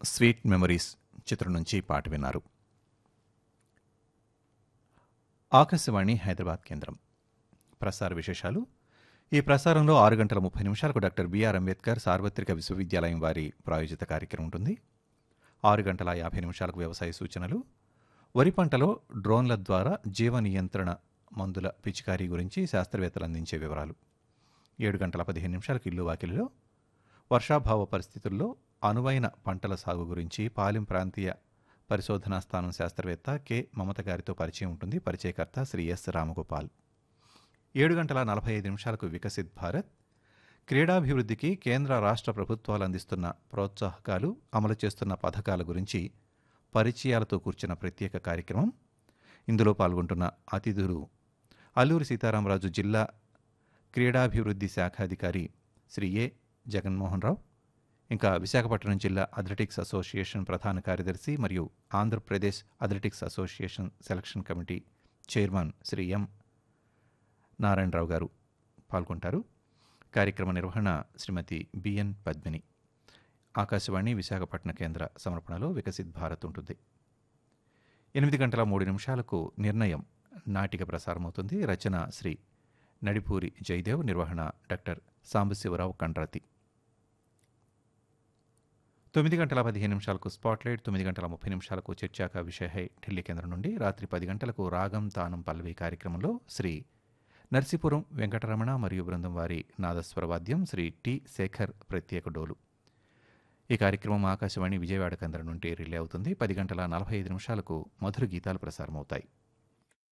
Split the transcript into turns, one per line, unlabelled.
sweet memories చిత్రం నుంచి పాట విన్నారు ఆకాశవాణి హైదరాబాద్ కేంద్రం ప్రసార విశేషాలు ఈ ప్రసారంలో ఆరు గంటల ముప్పై నిమిషాలకు డాక్టర్ బిఆర్ అంబేద్కర్ సార్వత్రిక విశ్వవిద్యాలయం వారి ప్రాయోజిత కార్యక్రమం ఉంటుంది ఆరు గంటల యాభై నిమిషాలకు వ్యవసాయ సూచనలు వరి పంటలో డ్రోన్ల ద్వారా జీవ నియంత్రణ మందుల పిచికారీ గురించి శాస్త్రవేత్తలు అందించే వివరాలు ఏడు గంటల పదిహేను నిమిషాలకు ఇల్లు వాకిలిలో వర్షాభావ పరిస్థితుల్లో అనువైన పంటల సాగు గురించి పాలెం ప్రాంతీయ పరిశోధనా స్థానం శాస్త్రవేత్త కె మమత గారితో పరిచయం ఉంటుంది పరిచయకర్త శ్రీ ఎస్ రామగోపాల్ ఏడు గంటల నలభై ఐదు నిమిషాలకు వికసిత్ భారత్ క్రీడాభివృద్ధికి కేంద్ర రాష్ట్ర ప్రభుత్వాలు అందిస్తున్న ప్రోత్సాహకాలు అమలు చేస్తున్న పథకాల గురించి పరిచయాలతో కూర్చున్న ప్రత్యేక కార్యక్రమం ఇందులో పాల్గొంటున్న అతిథులు అల్లూరి సీతారామరాజు జిల్లా క్రీడాభివృద్ధి శాఖాధికారి శ్రీ ఏ జగన్మోహన్ రావు ఇంకా విశాఖపట్నం జిల్లా అథ్లెటిక్స్ అసోసియేషన్ ప్రధాన కార్యదర్శి మరియు Andhra Pradesh athletics association selection committee chairman Shri M Narayanarao గారు పాల్గొంటారు కార్యక్రమ నిర్వహణ శ్రీమతి బిఎన్ పద్మిని ఆకాశవాణి విశాఖపట్నం కేంద్ర సమర్పణలో వికసిత్ భారత్ ఉంటుంది ఎనిమిది గంటల మూడు నిమిషాలకు నిర్ణయం నాటిక ప్రసారమవుతుంది రచన శ్రీ నడిపూరి జయదేవ్ నిర్వహణ డాక్టర్ సాంబశివరావు కండ్రాతి తొమ్మిది గంటల పదిహేను నిమిషాలకు స్పాట్లైట్ తొమ్మిది గంటల ముప్పై నిమిషాలకు చర్చాక విషయ హై ఢిల్లీ కేంద్రం నుండి రాత్రి పది గంటలకు రాగం తానం పల్లవి కార్యక్రమంలో శ్రీ నర్సీపురం వెంకటరమణ మరియు బృందం వారి నాదస్వర వాద్యం శ్రీ టి శేఖర్ ప్రత్యేక డోలు ఈ కార్యక్రమం ఆకాశవాణి విజయవాడ కేంద్రం నుండి రిలే అవుతుంది పది గంటల నలభై ఐదు నిమిషాలకు మధుర గీతాలు ప్రసారమవుతాయి